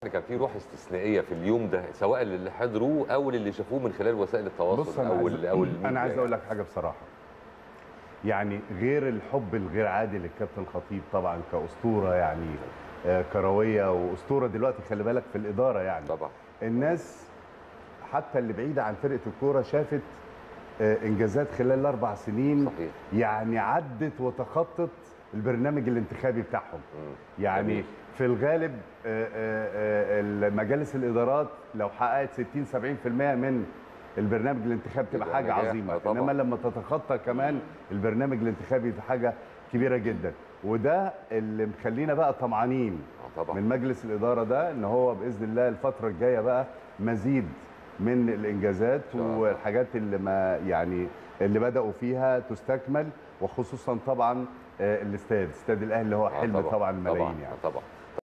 كان في روح استثنائيه في اليوم ده سواء اللي حضروه او اللي شافوه من خلال وسائل بص التواصل انا او عايز, ال او انا عايز اقول لك حاجه بصراحه يعني غير الحب الغير عادي للكابتن الخطيب طبعا كاسطوره يعني آه، كرويه واسطوره دلوقتي خلي بالك في الاداره يعني طبعا الناس حتى اللي بعيده عن فرقه الكوره شافت آه، انجازات خلال الاربع سنين صحيح يعني عدت وتخطت البرنامج الانتخابي بتاعهم مم. يعني جميل. في الغالب آه، آه، آه، مجالس الادارات لو حققت 60 70% من البرنامج الانتخابي تبقى يبقى حاجه نجاح. عظيمه آه، طبعاً. انما لما تتخطى كمان البرنامج الانتخابي في حاجه كبيره جدا وده اللي مخلينا بقى طمعانين آه، طبعا من مجلس الاداره ده ان هو باذن الله الفتره الجايه بقى مزيد من الانجازات شاء الله. والحاجات اللي ما يعني اللي بداوا فيها تستكمل وخصوصا طبعا آه، الاستاد استاد الاهلي اللي هو آه، حلم طبعا الملايين طبعا يعني آه، طبعا